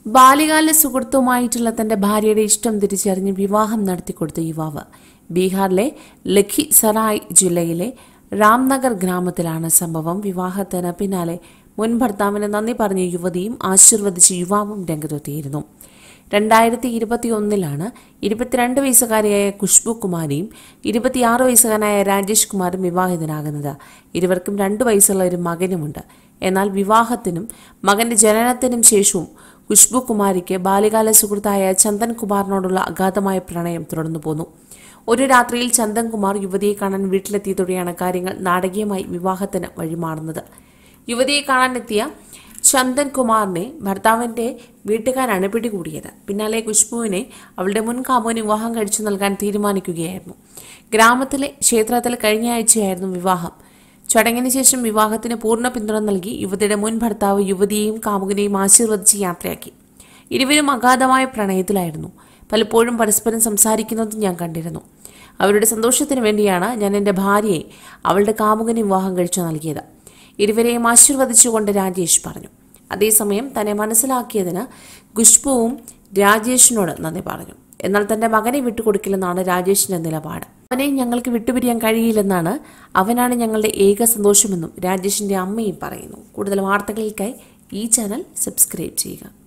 ബാല്യകാല സുഹൃത്തുമായിട്ടുള്ള തന്റെ ഭാര്യയുടെ ഇഷ്ടം തിരിച്ചറിഞ്ഞ് വിവാഹം നടത്തിക്കൊടുത്ത യുവാവ് ബീഹാറിലെ ലഖിസറായ് ജില്ലയിലെ രാംനഗർ ഗ്രാമത്തിലാണ് സംഭവം വിവാഹത്തിന് പിന്നാലെ മുൻ ഭർത്താവിന് നന്ദി പറഞ്ഞ യുവതിയും ആശീർവദിച്ച യുവാവും രംഗത്തെത്തിയിരുന്നു രണ്ടായിരത്തി ഇരുപത്തി ഒന്നിലാണ് ഇരുപത്തിരണ്ട് വയസ്സുകാരിയായ ഖുഷ്ബു കുമാരിയും ഇരുപത്തിയാറ് വയസ്സുകാരനായ രാജേഷ് കുമാറും വിവാഹിതനാകുന്നത് ഇരുവർക്കും രണ്ട് വയസ്സുള്ള ഒരു മകനുമുണ്ട് എന്നാൽ വിവാഹത്തിനും മകന്റെ ജനനത്തിനും ശേഷവും ഖുഷ്ബു കുമാരിക്ക് ബാല്യകാല സുഹൃത്തായ ചന്ദൻ കുമാറിനോടുള്ള അഗാധമായ പ്രണയം തുടർന്നു പോന്നു ഒരു രാത്രിയിൽ ചന്ദൻ കുമാർ യുവതിയെ കാണാൻ വീട്ടിലെത്തിയതോടെയാണ് കാര്യങ്ങൾ നാടകീയമായി വിവാഹത്തിന് വഴിമാറുന്നത് യുവതിയെ കാണാനെത്തിയ ചന്ദൻ കുമാറിനെ ഭർത്താവിന്റെ വീട്ടുകാരാണ് പിടികൂടിയത് പിന്നാലെ ഖുഷ്ബുവിനെ അവളുടെ മുൻ കാമുവിന് വിവാഹം കഴിച്ചു നൽകാൻ തീരുമാനിക്കുകയായിരുന്നു ഗ്രാമത്തിലെ ക്ഷേത്രത്തിൽ കഴിഞ്ഞ ആഴ്ചയായിരുന്നു വിവാഹം ചടങ്ങിന് ശേഷം വിവാഹത്തിന് പൂർണ്ണ പിന്തുണ നൽകി യുവതിയുടെ മുൻ ഭർത്താവ് യുവതിയെയും കാമുകനെയും ആശീർവദിച്ച് യാത്രയാക്കി ഇരുവരും അഗാധമായ പ്രണയത്തിലായിരുന്നു പലപ്പോഴും പരസ്പരം സംസാരിക്കുന്നതും ഞാൻ കണ്ടിരുന്നു അവരുടെ സന്തോഷത്തിന് വേണ്ടിയാണ് ഞാൻ എൻ്റെ ഭാര്യയെ അവളുടെ കാമുകനെ വിവാഹം കഴിച്ചു നൽകിയത് ഇരുവരെയും ആശീർവദിച്ചുകൊണ്ട് രാജേഷ് പറഞ്ഞു അതേസമയം തന്നെ മനസ്സിലാക്കിയതിന് ഖുഷ്ബുവും രാജേഷിനോട് നന്ദി പറഞ്ഞു എന്നാൽ തന്റെ മകനെ വിട്ടുകൊടുക്കില്ലെന്നാണ് രാജേഷിന്റെ നിലപാട് അവനെ ഞങ്ങൾക്ക് വിട്ടുപിരിയാൻ കഴിയില്ലെന്നാണ് അവനാണ് ഞങ്ങളുടെ ഏക സന്തോഷമെന്നും രാജേഷിന്റെ അമ്മയും പറയുന്നു കൂടുതൽ വാർത്തകൾക്കായി ഈ ചാനൽ സബ്സ്ക്രൈബ് ചെയ്യുക